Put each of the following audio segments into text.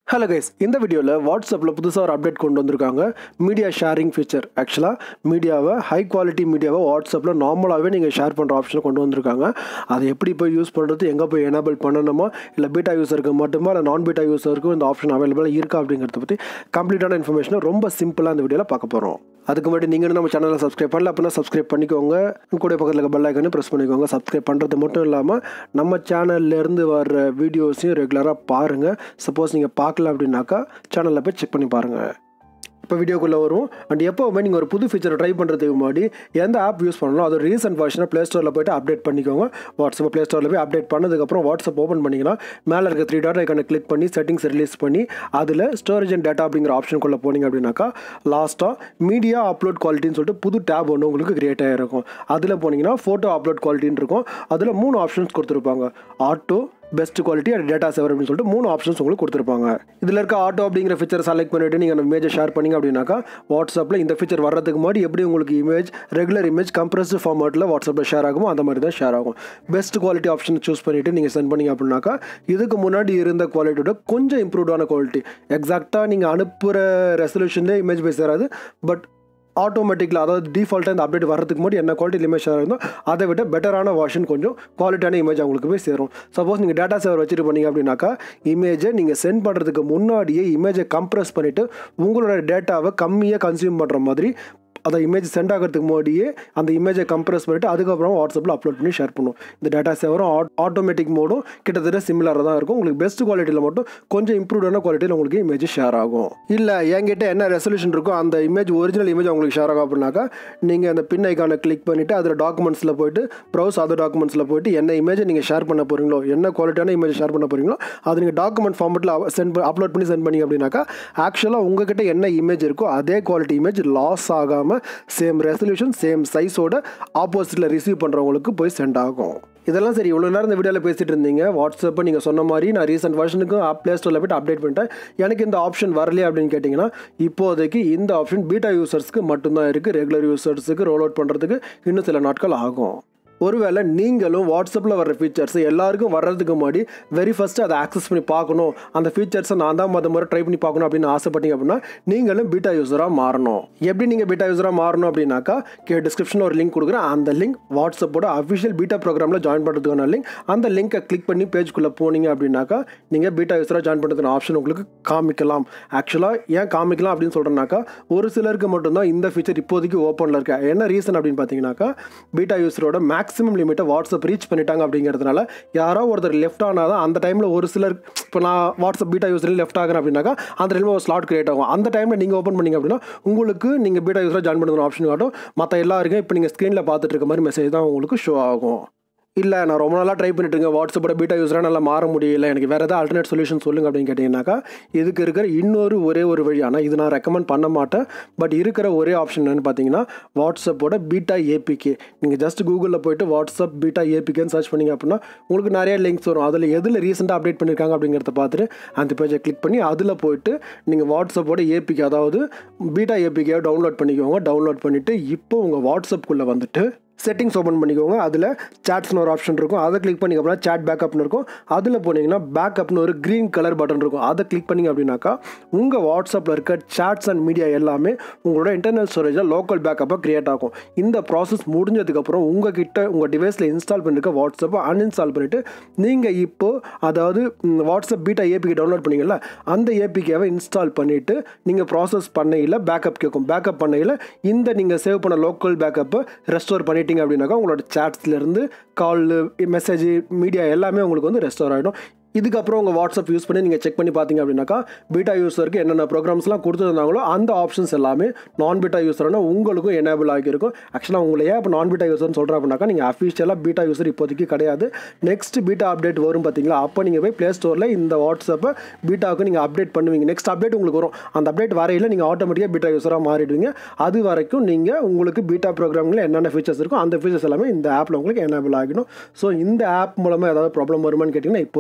hello guys இந்த வீடியோவில் வாட்ஸ்அப்பில் புதுசாக ஒரு அப்டேட் கொண்டு வந்திருக்காங்க மீடியா ஷேரிங் ஃபீச்சர் ஆக்சுவலாக மீடியாவை ஹை குவாலிட்டி மீடியாவை வாட்ஸ்அப்பில் நார்மலாகவே நீங்கள் ஷேர் பண்ணுற ஆப்ஷனை கொண்டு வந்திருக்காங்க அதை எப்படி போய் யூஸ் பண்ணுறது எங்கே போய் எனேபிள் பண்ணணுமா இல்லை பீட்டா யூஸருக்கு மட்டுமா இல்லை நான் பீட்டா யூஸருக்கும் இந்த ஆப்ஷன் அவைலபிளாக இருக்கா அப்படிங்கிறத பற்றி கம்ப்ளீட்டான இன்ஃபர்மேஷனை ரொம்ப சிம்பிளாக இந்த வீடியோவில் பார்க்க போகிறோம் அதுக்கு முன்னாடி நீங்கள் இன்னும் நம்ம சேனலை சப்ஸ்கிரைப் பண்ணல அப்படின்னா சப்ஸ்கிரைப் பண்ணிக்கோங்க கூட பக்கத்தில் இருக்க பெல் ஐக்கனே ப்ரெஸ் பண்ணிக்கோங்க சப்ஸ்கிரைப் பண்ணுறது மட்டும் இல்லாமல் நம்ம சேனல்லேருந்து வர்ற வீடியோஸையும் ரெகுலராக பாருங்கள் சப்போஸ் நீங்கள் பார்க்கல அப்படின்னாக்கா சேனலில் போய் செக் பண்ணி பாருங்கள் இப்போ வீடியோக்குள்ளே வரும் அண்ட் எப்போவுமே நீங்கள் ஒரு புது ஃபீச்சரை ட்ரை பண்ணுறதுக்கு முன்னாடி எந்த ஆப் யூஸ் பண்ணலாம் அது ரீசன்ட் வெர்ஷனை ப்ளே ஸ்டோரில் போய்ட்டு அப்டேட் பண்ணிக்கோங்க வாட்ஸ்அப் ப்ளே ஸ்டோரில் போய் அப்டேட் பண்ணதுக்கப்புறம் வாட்ஸ்அப் ஓப்பன் பண்ணிங்கன்னா மேலே இருக்க த்ரீ டாட் ஐக்கான கிளிக் பண்ணி செட்டிங்ஸ் ரிலீஸ் பண்ணி அதில் ஸ்டோரேஜ் அண்ட் டேட்டா அப்படிங்கிற ஆப்ஷனுக்குள்ளே போனீங்க அப்படின்னாக்கா லாஸ்ட்டாக மீடியா அப்லோட் குவாலிட்டின்னு சொல்லிட்டு புது டேப் ஒன்று உங்களுக்கு கிரியேட் ஆகிருக்கும் அதில் போனீங்கன்னா ஃபோட்டோ அப்லோட் குவாலிட்டின்னு இருக்கும் அதில் மூணு ஆப்ஷன்ஸ் கொடுத்துருப்பாங்க auto best quality and data saver அப்படின்னு சொல்லிட்டு மூணு ஆப்ஷன்ஸ் உங்களுக்கு கொடுத்துருப்பாங்க இதில் இருக்க ஆட்டோ அப்படிங்கிற ஃபீச்சர் செலக்ட் பண்ணிவிட்டு நீங்கள் அந்த இமேஜை ஷேர் பண்ணிங்க அப்படின்னாக்கா வாட்ஸ்அப்பில் இந்த ஃபீச்சர் வர்றதுக்கு முன்னாடி எப்படி உங்களுக்கு இமேஜ் ரெகுலர் இமேஜ் கம்ப்ரஸ்ட் ஃபார்மேட்டில் வாட்ஸ்அப்பில் ஷேர் ஆகுமோ அந்த மாதிரி தான் ஷேர் ஆகும் பெஸ்ட் குவாலிட்டி ஆப்ஷன் சூஸ் பண்ணிவிட்டு நீங்கள் சென்ட் பண்ணிங்க அப்படின்னாக்கா இதுக்கு முன்னாடி இருந்த குவாலிட்டியோட கொஞ்சம் இம்ப்ரூவ்டான குவாலிட்டி எக்ஸாக்டாக நீங்கள் அனுப்புகிற ரெசல்யூஷன்லேயே இமேஜ் போய் சேராது பட் ஆட்டோமேட்டிக்கில் அதாவது டிஃபால்ட்டாக இந்த அப்டேட் வரதுக்கு முன்னாடி என்ன குவாலிட்டி இமேஜ் இருந்தோ அதை விட பெட்டரான வாஷன் கொஞ்சம் குவாலிட்டியான இமேஜ் அவங்களுக்கு போய் சேரும் சப்போஸ் நீங்கள் டேட்டா சேவர் வச்சுட்டு பண்ணீங்க அப்படின்னாக்கா இமேஜை நீங்கள் சென்ட் பண்ணுறதுக்கு முன்னாடியே இமேஜை கம்ப்ரஸ் பண்ணிவிட்டு உங்களோட டேட்டாவை கம்மியாக கன்சியூம் பண்ணுற மாதிரி அதை இமேஜ் சென்ட் ஆகிறதுக்கு முன்னாடியே அந்த இமேஜை கம்ப்ரஸ் பண்ணிவிட்டு அதுக்கப்புறம் வாட்ஸ்அப்பில் அப்லோட் பண்ணி ஷேர் பண்ணும் இந்த டேட்டா சேவரும் ஆட்டோமேட்டிக் மோடும் கிட்டத்தட்ட சிமிலராக தான் இருக்கும் உங்களுக்கு பெஸ்ட் குவாலிட்டியில் மட்டும் கொஞ்சம் இம்ப்ரூவ்டான குவாலிட்டியில் உங்களுக்கு இமேஜ் ஷேர் ஆகும் இல்லை என்கிட்ட என்ன ரெசல்யூஷன் இருக்கோ அந்த இமேஜ் ஒரிஜினல் இமேஜ் உங்களுக்கு ஷேர் ஆகும் அப்படின்னாக்கா நீங்கள் அந்த பின் ஐக்கானை கிளிக் பண்ணிவிட்டு அதில் டாக்குமெண்ட்ஸில் போயிட்டு ப்ரௌஸ் அதர் டாக்குமெண்ட்ஸில் போயிட்டு என்ன இமேஜை நீங்கள் ஷேர் பண்ண போகிறீங்களோ என்ன குவாலிட்டியான இமேஜ் ஷேர் பண்ண போகிறீங்களோ அது நீங்கள் டாக்குமெண்ட் ஃபார்மெட்டில் சென்ட் அப்லோட் பண்ணி சென்ட் பண்ணிங்க அப்படின்னாக்கா ஆக்சுவலாக உங்ககிட்ட என்ன இமேஜ் இருக்கோ அதே குவாலிட்டி இமேஜ் லாஸ் ஆகாமல் சேம் ரெசல்யூஷன் சேம் சைஸோட ஆப்போசிட்டில் ரிசீவ் பண்ணுறவங்களுக்கு போய் சென்ட் ஆகும் இதெல்லாம் சரி இவ்வளோ நேரம் இந்த வீடியோவில் பேசிகிட்டு இருந்தீங்க வாட்ஸ்அப்பை நீங்கள் சொன்ன மாதிரி நான் ரீசெண்ட் வருஷனுக்கும் ஆப் ப்ளே ஸ்டோரில் போய்ட்டு அப்டேட் பண்ணிட்டேன் எனக்கு இந்த ஆப்ஷன் வரலையே அப்படின்னு கேட்டிங்கன்னா இப்போதைக்கு இந்த ஆப்ஷன் பீட்டா யூசர்ஸ்க்கு மட்டும்தான் இருக்குது ரெகுலர் யூசர்ஸுக்கு ரோல் அவுட் பண்ணுறதுக்கு இன்னும் சில நாட்கள் ஆகும் ஒருவேளை நீங்களும் வாட்ஸ்அப்பில் வர ஃபீச்சர்ஸ் எல்லாருக்கும் வர்றதுக்கு முன்னாடி வெரி ஃபஸ்ட்டு அதை ஆக்சஸ் பண்ணி பார்க்கணும் அந்த ஃபீச்சர்ஸை நான் தான் மொதல் முறை ட்ரை பண்ணி பார்க்கணும் அப்படின்னு ஆசைப்பட்டீங்க அப்படின்னா நீங்களும் பீட்டா யூஸராக மாறணும் எப்படி நீங்கள் பீட்டா யூஸராக மாறணும் அப்படின்னாக்கா கே டிஸ்கிரிப்ஷனில் ஒரு லிங்க் கொடுக்குறேன் அந்த லிங்க் வாட்ஸ்அப்போட அஃபிஷியல் பீட்டா ப்ரோக்ராமில் ஜாயின் பண்ணுறதுக்கான லிங்க் அந்த லிங்கை கிளிக் பண்ணி பேஜ்குள்ளே போனீங்க அப்படின்னாக்கா நீங்கள் பீட்டா யூஸராக ஜாயின் பண்ணுறதுக்கான ஆப்ஷன் உங்களுக்கு காமிக்கலாம் ஆக்சுவலாக ஏன் காமிக்கலாம் அப்படின்னு சொல்கிறேன்னாக்கா ஒரு சிலருக்கு மட்டும்தான் இந்த ஃபீச்சர் இப்போதைக்கு ஓப்பனில் இருக்கா என்ன ரீசன் அப்படின்னு பார்த்தீங்கன்னாக்கா பீட்டா யூஸரோட மேக்ஸ் மேக்ஸிமம் லிமிட்டை வாட்ஸ்அப் ரீச் பண்ணிட்டாங்க அப்படிங்கிறதுனால யாரோ ஒருத்தர் லெஃப்ட் ஆனால் தான் அந்த டைமில் ஒரு சிலர் இப்போ நான் வாட்ஸ்அப் பீட்டா யூஸரில் லெஃப்ட் ஆகிறேன் அப்படின்னாக்கா அந்த டைமில் ஒரு ஸ்லாட் கிரியேட் ஆகும் அந்த டைமில் நீங்கள் ஓப்பன் பண்ணிங்க அப்படின்னா உங்களுக்கு நீங்கள் பீட்டா யூஸராக ஜாயின் பண்ணுற ஆப்ஷன் காட்டும் மற்ற எல்லாருக்கும் இப்போ நீங்கள் ஸ்க்ரீனில் பார்த்துட்டு இருக்க மாதிரி மெசேஜ் தான் உங்களுக்கு ஷோ ஆகும் இல்லை நான் ரொம்ப நாளாக ட்ரை பண்ணிட்டு இருக்கேன் வாட்ஸ்அப்போட பீட்டா யூஸராக நல்லா மாற முடியல எனக்கு வேறு ஏதாவது ஆல்டர்னேட் சொல்யூஷன் சொல்லுங்க அப்படின்னு கேட்டிங்கனாக்கா இதுக்கு இருக்கிற இன்னொரு ஒரே ஒரு வழி ஆனால் இது நான் ரெக்கமெண்ட் பண்ண மாட்டேன் பட் இருக்கிற ஒரே ஆப்ஷன் என்னென்னு பார்த்தீங்கன்னா வாட்ஸ்அப்போட பீட்டா ஏபிகே நீங்கள் ஜஸ்ட் கூகுளில் போயிட்டு வாட்ஸ்அப் பீட்டா ஏபிகேன்னு சர்ச் பண்ணிங்க அப்படின்னா உங்களுக்கு நிறைய லிங்க்ஸ் வரும் அதில் எதில் ரீசெண்டாக அப்டேட் பண்ணியிருக்காங்க அப்படிங்கிறத பார்த்துட்டு அந்த பேஜை கிளிக் பண்ணி அதில் போயிட்டு நீங்கள் வாட்ஸ்அப்போட ஏபிகே அதாவது பீட்டா ஏபிகேவை டவுன்லோட் பண்ணிக்கோங்க டவுன்லோட் பண்ணிவிட்டு இப்போ உங்கள் வாட்ஸ்அப்புக்குள்ளே வந்துட்டு செட்டிங்ஸ் ஓப்பன் பண்ணிக்கோங்க அதில் சாட்ஸ்னு ஒரு ஆப்ஷன் இருக்கும் அதை கிளிக் பண்ணிங்க அப்படின்னா சாட் பேக்கப்னு இருக்கும் அதில் போனீங்கன்னா பேக்கப்னு ஒரு க்ரீன் கலர் பட்டன் இருக்கும் அதை கிளிக் பண்ணிங்க அப்படின்னாக்கா உங்கள் வாட்ஸ்அப்பில் இருக்க சாட்ஸ் அண்ட் மீடியா எல்லாமே உங்களோட இன்டர்னல் ஸ்டோரேஜில் லோக்கல் பேக்கப்பாக க்ரியேட் ஆகும் இந்த ப்ராசஸ் முடிஞ்சதுக்கப்புறம் உங்கள் கிட்ட உங்கள் டிவைஸில் இன்ஸ்டால் பண்ணிருக்க வாட்ஸ்அப்பை அன்இன்ஸ்டால் பண்ணிவிட்டு நீங்கள் இப்போது அதாவது வாட்ஸ்அப் பீட்டா ஏபிகே டவுன்லோட் பண்ணிங்கல்ல அந்த ஏபிகேவை இன்ஸ்டால் பண்ணிவிட்டு நீங்கள் ப்ராசஸ் பண்ணையில் பேக்கப் கேட்கும் பேக்கப் பண்ணையில் இந்த நீங்கள் சேவ் பண்ண லோக்கல் பேக்கப்பை ரெஸ்டோர் பண்ணி பண்ணிட்டீங்க அப்படின்னாக்கா உங்களோட சாட்ஸ்லேருந்து கால் மெசேஜ் மீடியா எல்லாமே உங்களுக்கு வந்து ரெஸ்டோர் ஆகிடும் இதுக்கப்புறம் உங்கள் வாட்ஸ்அப் யூஸ் பண்ணி நீங்கள் செக் பண்ணி பார்த்தீங்க அப்படின்னாக்கா பீட்டா யூஸருக்கு என்னென்ன ப்ரோக்ராம்ஸ்லாம் கொடுத்துருந்தாங்களோ அந்த ஆப்ஷன்ஸ் எல்லாமே நான் பீட்டா யூஸர்னா உங்களுக்கும் எனேபிள் ஆகியிருக்கும் ஆக்சுவலாக உங்களை ஏன் இப்போ நான் பீட்டா யூஸர்னு சொல்கிறேன் அப்படின்னாக்கா நீங்கள் அஃபிஷியலாக பீட்டா யூஸர் இப்போதைக்கு கிடையாது நெக்ஸ்ட் பீட்டா அப்டேட் வரும் பார்த்தீங்களா அப்போ நீங்கள் போய் ப்ளே ஸ்டோரில் இந்த வாட்ஸ்அப்பை பீட்டாவுக்கு நீங்கள் அப்டேட் பண்ணுவீங்க நெக்ஸ்ட் அப்டேட் உங்களுக்கு வரும் அந்த அப்டேட் வரையில் நீங்கள் ஆட்டோமேட்டிக்காக பீட்டா யூஸராக மாறிடுவீங்க அது வரைக்கும் நீங்கள் உங்களுக்கு பீட்டா ப்ரோக்ராமில் என்னென்ன ஃபீச்சர்ஸ் இருக்கோ அந்த ஃபீச்சர்ஸ் எல்லாமே இந்த ஆப்பில் உங்களுக்கு எனேபிள் ஆகிடும் ஸோ இந்த ஆப் மூலமாக ஏதாவது ப்ராப்ளம் வருமானு கேட்டிங்கன்னா இப்போதைக்கு எந்த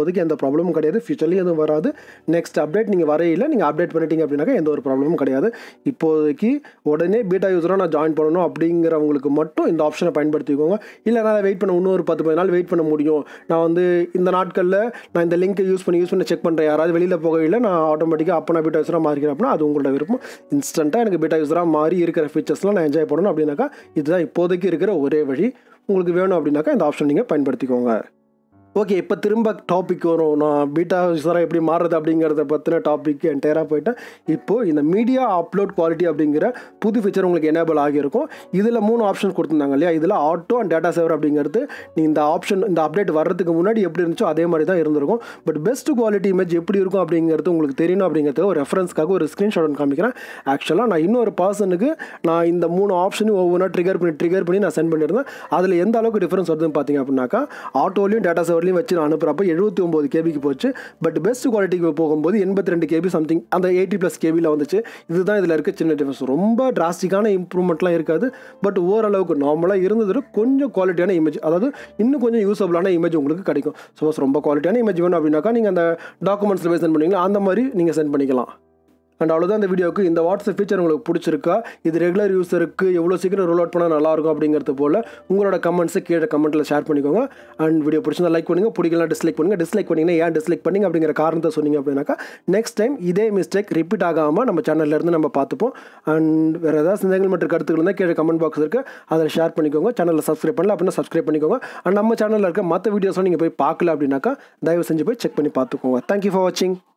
ப்ராப்ளமும் கிடையாது ஃபியூச்சர்லேயும் எதுவும் வராது நெக்ஸ்ட் அப்டேட் நீங்கள் வரையில நீங்கள் அப்டேட் பண்ணிட்டீங்க அப்படின்னாக்கா எந்த ஒரு ப்ராப்ளமும் கிடையாது இப்போதைக்கு உடனே பீட்டா யூஸராக நான் ஜாயின் பண்ணணும் அப்படிங்கிறவங்களுக்கு மட்டும் இந்த ஆப்ஷனை பயன்படுத்திக்கோங்க இல்லை நான் வெயிட் பண்ண இன்னொரு பத்து பதினாலு நாள் வெயிட் பண்ண முடியும் நான் வந்து இந்த நாட்களில் நான் இந்த லிங்க்கை யூஸ் பண்ணி யூஸ் பண்ணி செக் பண்ணுறேன் யாராவது வெளியில் போகையில் நான் ஆட்டோமேட்டிக்காக அப்போ நான் பீட்டா யூஸராக மாறிக்கிறேன் அப்படின்னா அது உங்களோட விருப்பம் இன்ஸ்டண்ட்டாக எனக்கு பீட்டா யூஸராக மாறி இருக்கிற ஃபீச்சர்ஸ்லாம் நான் என்ஜாய் பண்ணணும் அப்படின்னாக்கா இதுதான் இப்போதைக்கு இருக்கிற ஒரே வழி உங்களுக்கு வேணும் அப்படின்னாக்கா இந்த ஆப்ஷன் நீங்கள் பயன்படுத்திக்கோங்க ஓகே இப்போ திரும்ப டாபிக் வரும் நான் பீட்டா யூஸராக எப்படி மாறுறது அப்படிங்கிறத பற்றின டாபிக் என்டையராக போயிட்டேன் இப்போது இந்த மீடியா அப்லோட் குவாலிட்டி அப்படிங்கிற புது ஃபீச்சர் உங்களுக்கு எனேபிள் ஆகியிருக்கும் இதில் மூணு ஆப்ஷன் கொடுத்துருந்தாங்க இல்லையா இதில் ஆட்டோ அண்ட் டேட்டா சேவர் அப்படிங்கிறது நீ இந்த ஆப்ஷன் இந்த அப்டேட் வர்றதுக்கு முன்னாடி எப்படி இருந்துச்சோ அதே மாதிரி தான் இருந்திருக்கும் பட் பெஸ்ட் குவாலிட்டி இமேஜ் எப்படி இருக்கும் அப்படிங்கிறது உங்களுக்கு தெரியணும் அப்படிங்கிறது ஒரு ரெஃபரன்ஸ்க்காக ஒரு ஸ்க்ரீன்ஷாட் ஒன்று காமிக்கிறேன் ஆக்சுவலாக நான் இன்னொரு பர்சனுக்கு நான் இந்த மூணு ஆப்ஷனையும் ஒவ்வொன்றா ட்ரிகர் பண்ணி ட்ரிகர் பண்ணி நான் சென்ட் பண்ணியிருந்தேன் அதில் எந்த அளவுக்கு டிஃபரன்ஸ் வருதுன்னு பார்த்தீங்க அப்படின்னாக்கா ஆட்டோலையும் டேட்டா சேவர்லையும் வச்சு நான் அனுப்புகிறப்ப எழுபத்தி ஒம்பது கேபிக்கு போச்சு பட் பெஸ்ட் குவாலிட்டிக்கு போகும்போது எண்பத்தி ரெண்டு கேபி சம்திங் அந்த எயிட்டி ப்ளஸ் கேபியில் வந்துச்சு இதுதான் இதில் இருக்க சின்ன டிஃபரன்ஸ் ரொம்ப டிராஸ்டிக்கான இம்ப்ரூவ்மெண்ட்லாம் இருக்காது பட் ஓரளவுக்கு நார்மலாக இருந்தது கொஞ்சம் குவாலிட்டியான இமேஜ் அதாவது இன்னும் கொஞ்சம் யூஸபிளான இமேஜ் உங்களுக்கு கிடைக்கும் சப்போஸ் ரொம்ப குவாலிட்டியான இமேஜ் வேணும் அப்படின்னாக்கா நீங்கள் அந்த டாக்குமெண்ட்ஸில் போய் சென்ட் பண்ணீங்களா அந்த மாதிரி நீங்கள் சென்ட் பண்ணிக்கலாம் அண்ட் அவ்வளோதான் இந்த வீடியோக்கு இந்த வாட்ஸ்அப் ஃபீச்சர் உங்களுக்கு பிடிச்சிருக்கா இது ரெகுலர் யூஸருக்கு எவ்வளோ சீக்கிரம் ரோல் அவுட் பண்ணால் நல்லாயிருக்கும் அப்படிங்கிறது போல் உங்களோட கமெண்ட்ஸை கீழே கமெண்ட்டில் ஷேர் பண்ணிக்கோங்க அண்ட் வீடியோ பிடிச்சிருந்தா லைக் பண்ணுங்கள் பிடிக்கலாம் டிஸ்லைக் பண்ணுங்கள் டிஸ்லைக் பண்ணிங்கன்னா ஏன் டிஸ்லைக் பண்ணிங்க அப்படிங்கிற காரணத்தை சொன்னீங்க அப்படின்னாக்கா நெக்ஸ்ட் டைம் இதே மிஸ்டேக் ரிப்பீட் ஆகாமல் நம்ம சேனல்லேருந்து நம்ம பார்த்துப்போம் அண்ட் வேறு ஏதாவது சந்தேகங்கள் மற்றும் கருத்துக்கள் இருந்தால் கீழே கமெண்ட் பாக்ஸ் இருக்குது அதில் ஷேர் பண்ணிக்கோங்க சேனலில் சப்ஸ்கிரைப் பண்ணல அப்படின்னா சப்ஸ்கிரைப் பண்ணிக்கோங்க அண்ட் நம்ம சேனலில் இருக்க மற்ற வீடியோஸ்லாம் நீங்கள் போய் பார்க்கல அப்படின்னாக்கா தயவு செஞ்சு போய் செக் பண்ணி பார்த்துக்கோங்க தேங்க்யூ ஃபார் வாட்சிங்